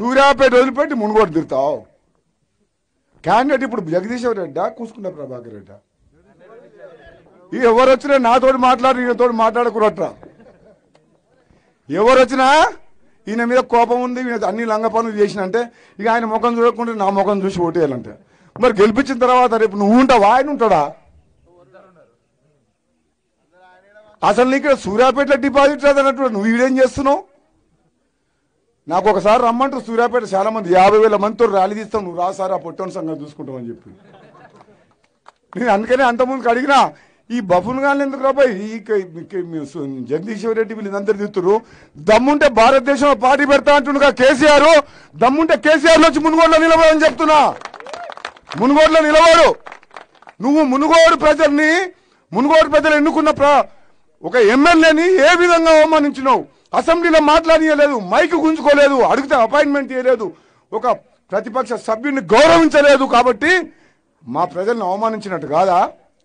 సూర్యాపేట వదిలిపెట్టి మునుగోడు తిరుతావు క్యాండిడేట్ ఇప్పుడు జగదీశ్వర్ రెడ్డా కూసుకున్న ప్రభాకర్ రెడ్డా ఈ ఎవరు వచ్చినా నాతోటి మాట్లాడి ఈయనతోటి మాట్లాడకురట్రా ఎవరు వచ్చినా ఈయన మీద కోపం ఉంది ఈయన అన్ని లంగ పనులు చేసినంటే ఇక ఆయన ముఖం చూడకుండా నా ముఖం చూసి ఓటేయాలంటే మరి గెలిపించిన తర్వాత రేపు నువ్వు ఉంటావా ఆయన ఉంటాడా అసలు నీకు సూర్యాపేటలో డిపాజిట్ రాదన్నట్టు నువ్వు ఈడేం చేస్తున్నావు నాకు ఒకసారి రమ్మంటారు సూర్యాపేట చాలా మంది యాభై వేల మందితో ర్యాలీ తీస్తాం నువ్వు రాసారా పొట్టని సంగతి చూసుకుంటామని చెప్పి నేను అందుకనే అంతకుముందుకు అడిగినా ఈ బఫున్ గాని ఎందుకు రాబాయ్ ఈ క- ఈ- మీ సు- జగదీశ్వర్ రెడ్డి వీళ్ళందరూ తిరుగుతారు దమ్ముంటే భారతదేశంలో పార్టీ పెడతా అంటుండగా కేసీఆర్ దమ్ముంటే కేసీఆర్ వచ్చి మునుగోడులో నిలబడని చెప్తున్నా మునుగోడులో నిలబడు నువ్వు మునుగోడు ప్రజల్ని మునుగోడు ప్రజలు ఎన్నుకున్న ప్ర ఒక ఎమ్మెల్యేని ఏ విధంగా అవమానించినావు అసెంబ్లీలో మాట్లాడియలేదు మైక్ గుంజుకోలేదు అడిగితే అపాయింట్మెంట్ ఇవ్వలేదు ఒక ప్రతిపక్ష సభ్యుడిని గౌరవించలేదు కాబట్టి మా ప్రజల్ని అవమానించినట్టు కాదా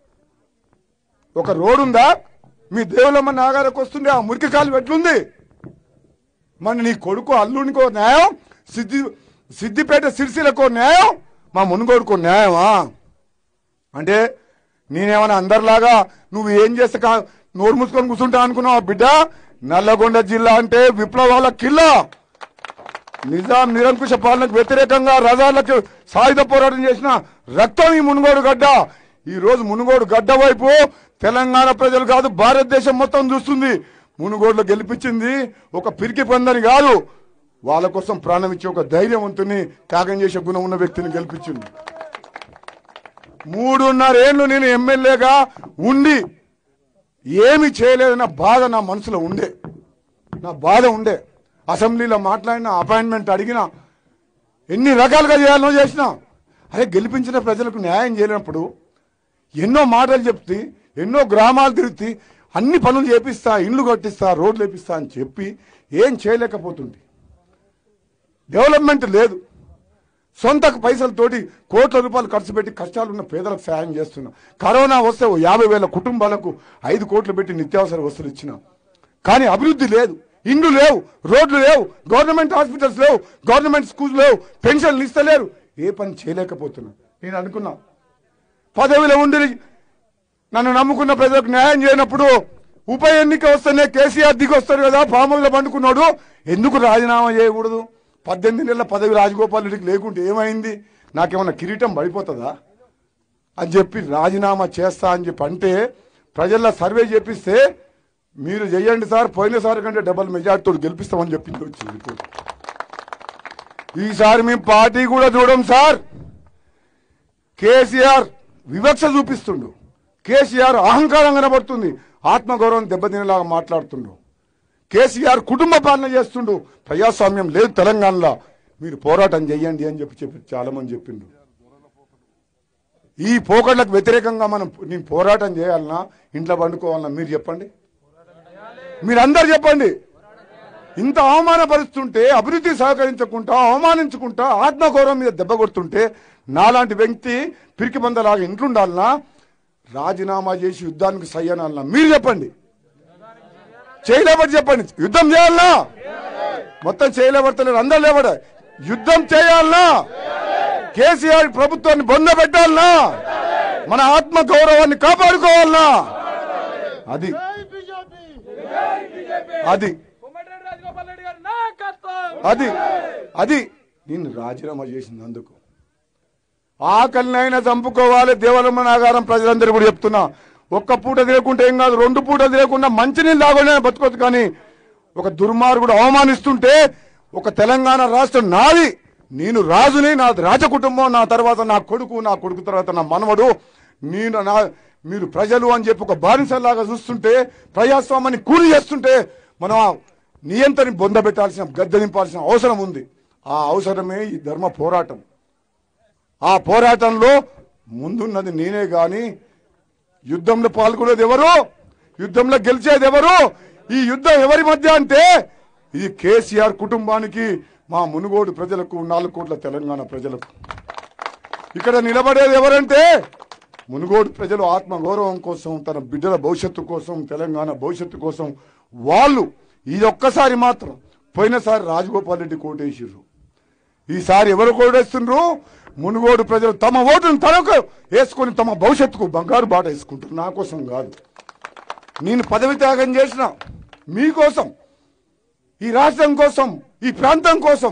ఒక రోడ్ ఉందా మీ దేవులమ్మ నాగారకు వస్తుండే ఆ మురికి కాలు ఎట్లుంది మరి నీ కొడుకు అల్లునికో న్యాయం సిద్ధి సిద్దిపేట సిరిసిలకో న్యాయం మా మునుగోడుకో న్యాయమా అంటే నేనేమన్నా అందరిలాగా నువ్వు ఏం చేస్తే కా- నోరు మూసుకొని కూర్చుంటా అనుకున్నావు బిడ్డ నల్లగొండ జిల్లా అంటే విప్లవాల కిల్లా నిజాం నిరంకుశ పాలనకు వ్యతిరేకంగా రజాలకు సాయుధ పోరాటం చేసిన రక్తం ఈ మునుగోడు గడ్డ ఈ రోజు మునుగోడు గడ్డ వైపు తెలంగాణ ప్రజలు కాదు భారతదేశం మొత్తం చూస్తుంది మునుగోడులో గెలిపించింది ఒక పిరికి పందని కాదు వాళ్ళ కోసం ప్రాణం ఇచ్చే ఒక ధైర్యవంతుని త్యాగం చేసే గుణం ఉన్న వ్యక్తిని గెలిపించింది మూడున్నరేళ్లు నేను ఎమ్మెల్యేగా ఉండి ఏమి చేయలేదన్న బాధ నా మనసులో ఉండే నా బాధ ఉండే అసెంబ్లీలో మాట్లాడిన అపాయింట్మెంట్ అడిగిన ఎన్ని రకాలుగా చేయాలనో చేసిన అరే గెలిపించిన ప్రజలకు న్యాయం చేయలేనప్పుడు ఎన్నో మాటలు చెప్తే ఎన్నో గ్రామాలు తిరుగుతీ అన్ని పనులు చేపిస్తా ఇండ్లు కట్టిస్తా రోడ్లు వేపిస్తా అని చెప్పి ఏం చేయలేకపోతుంది డెవలప్మెంట్ లేదు సొంత పైసలతోటి కోట్ల రూపాయలు ఖర్చు పెట్టి కష్టాలు ఉన్న పేదలకు సాయం చేస్తున్నాం కరోనా వస్తే ఓ యాభై వేల కుటుంబాలకు ఐదు కోట్లు పెట్టి నిత్యావసర వస్తువులు ఇచ్చినాం కానీ అభివృద్ధి లేదు ఇండ్లు లేవు రోడ్లు లేవు గవర్నమెంట్ హాస్పిటల్స్ లేవు గవర్నమెంట్ స్కూల్స్ లేవు పెన్షన్లు ఇస్తలేరు ఏ పని చేయలేకపోతున్నా నేను అనుకున్నా పదవిలో ఉండి నన్ను నమ్ముకున్న ప్రజలకు న్యాయం చేయనప్పుడు ఉప ఎన్నిక వస్తేనే కేసీఆర్ దిగి వస్తాడు కదా పాముల్లో పండుకున్నాడు ఎందుకు రాజీనామా చేయకూడదు పద్దెనిమిది నెలల పదవి రాజగోపాల్ రెడ్డికి లేకుంటే ఏమైంది నాకేమన్నా కిరీటం పడిపోతుందా అని చెప్పి రాజీనామా చేస్తా అని చెప్పి అంటే ప్రజల్లో సర్వే చేపిస్తే మీరు చెయ్యండి సార్ పోయినసారి కంటే డబల్ మెజార్టీతో గెలిపిస్తామని చెప్పింది వచ్చింది రిపోర్ట్ ఈసారి మేము పార్టీ కూడా చూడం సార్ కేసీఆర్ వివక్ష చూపిస్తుండు కేసీఆర్ అహంకారం కనబడుతుంది ఆత్మగౌరవం దెబ్బతినేలాగా మాట్లాడుతుండు కేసీఆర్ కుటుంబ పాలన చేస్తుండు ప్రజాస్వామ్యం లేదు తెలంగాణలో మీరు పోరాటం చెయ్యండి అని చెప్పి చెప్పి చాలా మంది చెప్పిండు ఈ పోకట్లకు వ్యతిరేకంగా మనం నేను పోరాటం చేయాలన్నా ఇంట్లో పండుకోవాలన్నా మీరు చెప్పండి మీరందరు చెప్పండి ఇంత అవమానపరుస్తుంటే అభివృద్ధి సహకరించకుండా అవమానించుకుంటా ఆత్మగౌరవం మీద దెబ్బ కొడుతుంటే నాలాంటి వ్యక్తి పిరికి బందలాగా ఇంట్లుండాలనా రాజీనామా చేసి యుద్ధానికి సయ్యనాలనా మీరు చెప్పండి చేయలేబట్టి చెప్పండి యుద్ధం చేయాలనా మొత్తం చేయలేబడతలేరు అందరు లేబడ యుద్ధం చేయాలనా కేసీఆర్ ప్రభుత్వాన్ని బొంద పెట్టాలనా మన ఆత్మ గౌరవాన్ని కాపాడుకోవాలనా అది అది కోమటిరెడ్డి రాజగోపాల్ రెడ్డి గారి నాయకత్వం అది అది నేను రాజీనామా చేసినందుకు ఆకలినైనా చంపుకోవాలి దేవలమ్మ నాగారం ప్రజలందరూ కూడా చెప్తున్నా ఒక్క పూట తినకుంటే ఏం కాదు రెండు పూటలు తినకుండా మంచినీళ్ళు తాగొనే బతుకోవచ్చు కానీ ఒక దుర్మార్గుడు అవమానిస్తుంటే ఒక తెలంగాణ రాష్ట్రం నాది నేను రాజుని నా రాజ కుటుంబం నా తర్వాత నా కొడుకు నా కొడుకు తర్వాత నా మనవడు నేను నా మీరు ప్రజలు అని చెప్పి ఒక బానిసలాగా చూస్తుంటే ప్రజాస్వామ్యాన్ని కూలి చేస్తుంటే మనం ఆ నియంత్రణ బొందబెట్టాల్సిన గద్దె నింపాల్సిన అవసరం ఉంది ఆ అవసరమే ఈ ధర్మ పోరాటం ఆ పోరాటంలో ముందున్నది నేనే గాని యుద్ధంలో పాల్గొనేది ఎవరు యుద్ధంలో గెలిచేది ఎవరు ఈ యుద్ధం ఎవరి మధ్య అంటే ఇది కేసీఆర్ కుటుంబానికి మా మునుగోడు ప్రజలకు నాలుగు కోట్ల తెలంగాణ ప్రజలకు ఇక్కడ నిలబడేది ఎవరంటే మునుగోడు ప్రజలు ఆత్మ గౌరవం కోసం తన బిడ్డల భవిష్యత్తు కోసం తెలంగాణ భవిష్యత్తు కోసం వాళ్ళు ఇది ఒక్కసారి మాత్రం పోయినసారి రాజగోపాల్ రెడ్డి కోటేసిర్రు ఈసారి ఎవరు కోడేస్తుండ్రు మునుగోడు ప్రజలు తమ ఓటును తనకు వేసుకొని తమ భవిష్యత్తుకు బంగారు బాట వేసుకుంటారు నా కోసం కాదు నేను పదవి త్యాగం చేసిన మీకోసం ఈ రాష్ట్రం కోసం ఈ ప్రాంతం కోసం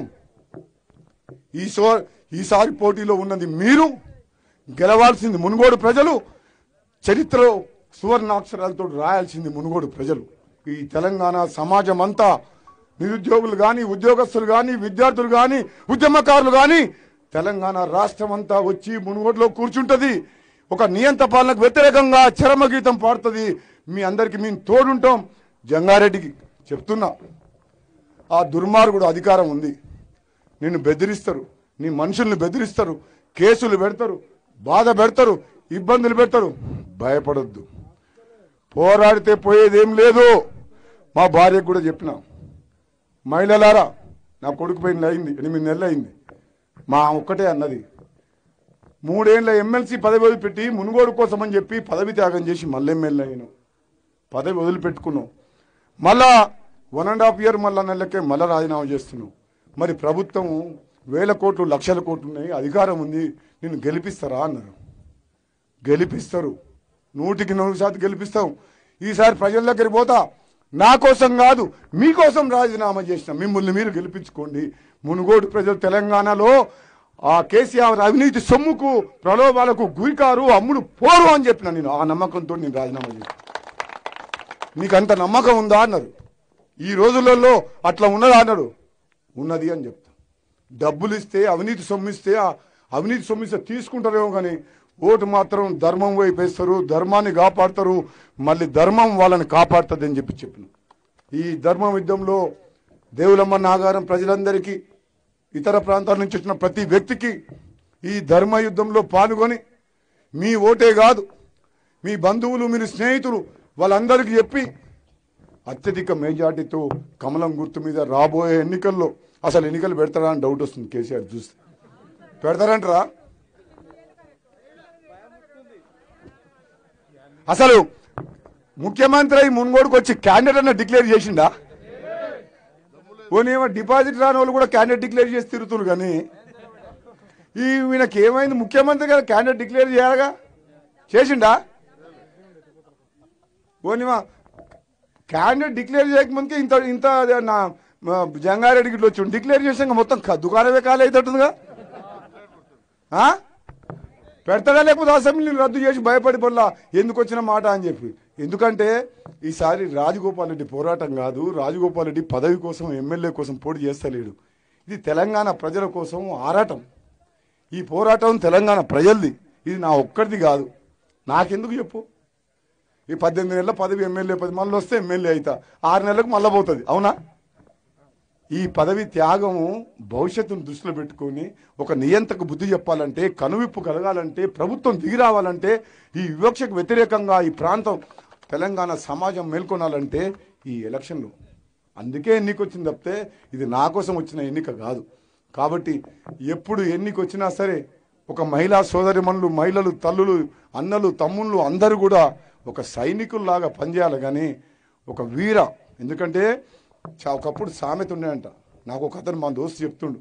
ఈ సో ఈసారి పోటీలో ఉన్నది మీరు గెలవాల్సింది మునుగోడు ప్రజలు చరిత్రలో సువర్ణాక్షరాలతో రాయాల్సింది మునుగోడు ప్రజలు ఈ తెలంగాణ సమాజం అంతా నిరుద్యోగులు కానీ ఉద్యోగస్తులు కానీ విద్యార్థులు కానీ ఉద్యమకారులు కానీ తెలంగాణ రాష్ట్రం అంతా వచ్చి మునుగోడులో కూర్చుంటది ఒక నియంత పాలనకు వ్యతిరేకంగా చరమగీతం పాడుతుంది మీ అందరికి మేము తోడుంటాం జంగారెడ్డికి చెప్తున్నా ఆ దుర్మార్గుడు అధికారం ఉంది నిన్ను బెదిరిస్తారు నీ మనుషుల్ని బెదిరిస్తారు కేసులు పెడతారు బాధ పెడతారు ఇబ్బందులు పెడతారు భయపడొద్దు పోరాడితే పోయేదేం లేదు మా భార్యకు కూడా చెప్పిన మహిళలారా నా కొడుకు పోయిన అయింది ఎనిమిది నెలలు అయింది మా ఒక్కటే అన్నది మూడేళ్ల ఎమ్మెల్సీ పదవి వదిలిపెట్టి మునుగోడు కోసం అని చెప్పి పదవి త్యాగం చేసి మళ్ళీ ఎమ్మెల్యే అయ్యాను పదవి వదిలిపెట్టుకున్నావు మళ్ళా వన్ అండ్ హాఫ్ ఇయర్ మళ్ళా నెలకే మళ్ళా రాజీనామా చేస్తున్నావు మరి ప్రభుత్వం వేల కోట్లు లక్షల కోట్లు ఉన్నాయి అధికారం ఉంది నిన్ను గెలిపిస్తారా అన్నారు గెలిపిస్తారు నూటికి నూరు శాతం గెలిపిస్తాం ఈసారి ప్రజల దగ్గరికి పోతా నా కోసం కాదు మీకోసం రాజీనామా చేసిన మిమ్మల్ని మీరు గెలిపించుకోండి మునుగోడు ప్రజలు తెలంగాణలో ఆ కేసీఆర్ అవినీతి సొమ్ముకు ప్రలోభాలకు గురికారు అమ్ముడు పోరు అని చెప్పిన నేను ఆ నమ్మకంతో నేను రాజీనామా చేసిన నీకు అంత నమ్మకం ఉందా అన్నారు ఈ రోజులలో అట్లా ఉన్నదా అన్నాడు ఉన్నది అని చెప్తా డబ్బులు ఇస్తే అవినీతి సొమ్మిస్తే ఆ అవినీతి సొమ్మిస్తే తీసుకుంటారేమో కానీ ఓటు మాత్రం ధర్మం వైపు వేస్తారు ధర్మాన్ని కాపాడతారు మళ్ళీ ధర్మం వాళ్ళని కాపాడుతుంది అని చెప్పి చెప్పిన ఈ ధర్మ యుద్ధంలో దేవులమ్మ నాగారం ప్రజలందరికీ ఇతర ప్రాంతాల నుంచి వచ్చిన ప్రతి వ్యక్తికి ఈ ధర్మ యుద్ధంలో పాల్గొని మీ ఓటే కాదు మీ బంధువులు మీరు స్నేహితులు వాళ్ళందరికీ చెప్పి అత్యధిక మెజార్టీతో కమలం గుర్తు మీద రాబోయే ఎన్నికల్లో అసలు ఎన్నికలు పెడతారా అని డౌట్ వస్తుంది కేసీఆర్ చూస్తే పెడతారంటారా అసలు ముఖ్యమంత్రి అయి మున్గోడుకు వచ్చి క్యాండిడేట్ అన్న డిక్లేర్ చేసిండా పోనేమో డిపాజిట్ రాని వాళ్ళు కూడా క్యాండిడేట్ డిక్లేర్ చేసి తిరుగుతున్నారు కానీ ఈ ఈయనకి ఏమైంది ముఖ్యమంత్రి గారు క్యాండిడేట్ డిక్లేర్ చేయాలగా చేసిండా పోనివా క్యాండిడేట్ డిక్లేర్ చేయకముందుకే ఇంత ఇంత నా మా జంగారెడ్డి గిట్ల వచ్చి డిక్లేర్ చేసాక మొత్తం క- దుకాణమే ఖాళీ అవుతుంటుందిగా ఆ? పెడతాడా లేకపోతే అసెంబ్లీని రద్దు చేసి భయపడి పొల్లా ఎందుకు వచ్చిన మాట అని చెప్పి ఎందుకంటే ఈసారి రాజగోపాల్ రెడ్డి పోరాటం కాదు రాజగోపాల్ రెడ్డి పదవి కోసం ఎమ్మెల్యే కోసం పోటీ చేస్తలేడు ఇది తెలంగాణ ప్రజల కోసం ఆరాటం ఈ పోరాటం తెలంగాణ ప్రజలది ఇది నా ఒక్కడిది కాదు నాకెందుకు చెప్పు ఈ పద్దెనిమిది నెలల పదవి ఎమ్మెల్యే పది మళ్ళీ వస్తే ఎమ్మెల్యే అవుతా ఆరు నెలలకు మళ్ళీ పోతుంది అవునా ఈ పదవి త్యాగము భవిష్యత్తును దృష్టిలో పెట్టుకొని ఒక నియంతకు బుద్ధి చెప్పాలంటే కనువిప్పు కలగాలంటే ప్రభుత్వం దిగి రావాలంటే ఈ వివక్షకు వ్యతిరేకంగా ఈ ప్రాంతం తెలంగాణ సమాజం మేల్కొనాలంటే ఈ ఎలక్షన్లు అందుకే ఎన్నిక వచ్చింది తప్పితే ఇది నా కోసం వచ్చిన ఎన్నిక కాదు కాబట్టి ఎప్పుడు ఎన్నిక వచ్చినా సరే ఒక మహిళా సోదరిమణులు మహిళలు తల్లులు అన్నలు తమ్ముళ్ళు అందరూ కూడా ఒక సైనికుల్లాగా పనిచేయాలి కానీ ఒక వీర ఎందుకంటే చా- ఒకప్పుడు సామెత ఉండేయంట నాకు ఒక అతను మా దోస్తు చెప్తుండు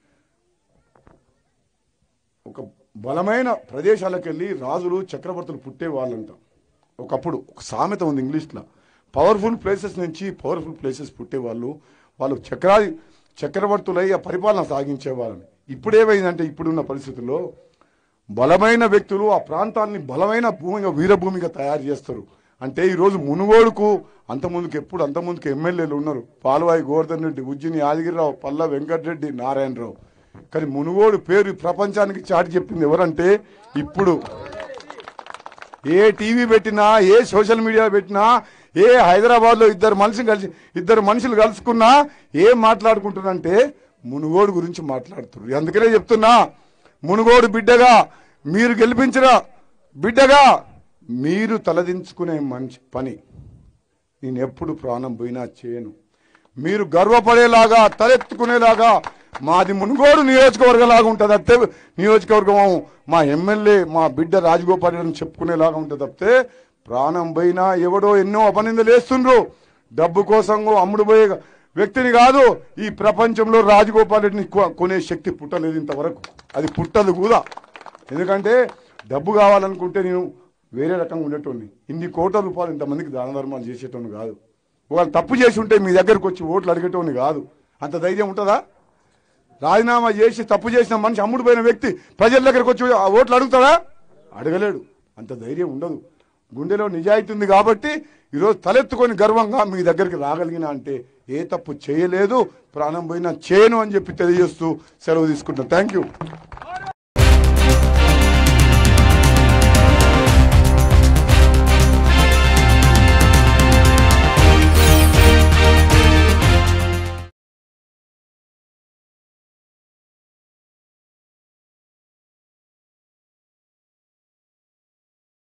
ఒక బలమైన ప్రదేశాలకు వెళ్ళి రాజులు చక్రవర్తులు పుట్టే వాళ్ళంట ఒకప్పుడు ఒక సామెత ఉంది ఇంగ్లీష్లో పవర్ఫుల్ ప్లేసెస్ నుంచి పవర్ఫుల్ ప్లేసెస్ పుట్టేవాళ్ళు వాళ్ళు చక్రాది చక్రవర్తులై ఆ పరిపాలన సాగించే వాళ్ళని ఇప్పుడు ఏమైందంటే ఇప్పుడున్న పరిస్థితుల్లో బలమైన వ్యక్తులు ఆ ప్రాంతాన్ని బలమైన భూమిగా వీరభూమిగా తయారు చేస్తారు అంటే ఈరోజు మునుగోడుకు అంతకుముందుకు ఎప్పుడు అంతకుముందుకు ఎమ్మెల్యేలు ఉన్నారు పాల్వాయి గోవర్ధన్ రెడ్డి ఉజ్జిని యాదగిరిరావు పల్ల వెంకటరెడ్డి నారాయణరావు కానీ మునుగోడు పేరు ప్రపంచానికి చాటి చెప్పింది ఎవరంటే ఇప్పుడు ఏ టీవీ పెట్టినా ఏ సోషల్ మీడియా పెట్టినా ఏ హైదరాబాద్ లో ఇద్దరు మనుషులు కలిసి ఇద్దరు మనుషులు కలుసుకున్నా ఏం మాట్లాడుకుంటున్నారంటే మునుగోడు గురించి మాట్లాడుతున్నారు అందుకనే చెప్తున్నా మునుగోడు బిడ్డగా మీరు గెలిపించిన బిడ్డగా మీరు తలదించుకునే మంచి పని నేను ఎప్పుడు ప్రాణం పోయినా చేయను మీరు గర్వపడేలాగా తలెత్తుకునేలాగా మాది మునుగోడు నియోజకవర్గంలాగా ఉంటుంది అంతే నియోజకవర్గం మా ఎమ్మెల్యే మా బిడ్డ రాజగోపాల్ రెడ్డి అని చెప్పుకునేలాగా ఉంటుంది తప్పితే ప్రాణం పోయినా ఎవడో ఎన్నో అపనిందలు వేస్తుండ్రు డబ్బు కోసం అమ్ముడు పోయే వ్యక్తిని కాదు ఈ ప్రపంచంలో రాజగోపాల్ రెడ్డిని కొ- కొనే శక్తి పుట్టలేదు ఇంతవరకు అది పుట్టదు కూడా ఎందుకంటే డబ్బు కావాలనుకుంటే నేను వేరే రకంగా ఉండేటోడిని ఇన్ని కోట్ల రూపాయలు ఇంతమందికి దాన ధర్మాలు చేసేటోని కాదు వాళ్ళు తప్పు చేసి ఉంటే మీ దగ్గరకు వచ్చి ఓట్లు అడిగేటోని కాదు అంత ధైర్యం ఉంటుందా రాజీనామా చేసి తప్పు చేసిన మనిషి అమ్ముడు పోయిన వ్యక్తి ప్రజల దగ్గరకు వచ్చి ఆ ఓట్లు అడుగుతాడా అడగలేడు అంత ధైర్యం ఉండదు గుండెలో నిజాయితీ ఉంది కాబట్టి ఈరోజు తలెత్తుకొని గర్వంగా మీ దగ్గరికి రాగలిగిన అంటే ఏ తప్పు చేయలేదు ప్రాణం పోయినా చేయను అని చెప్పి తెలియజేస్తూ సెలవు తీసుకుంటాను థ్యాంక్ యూ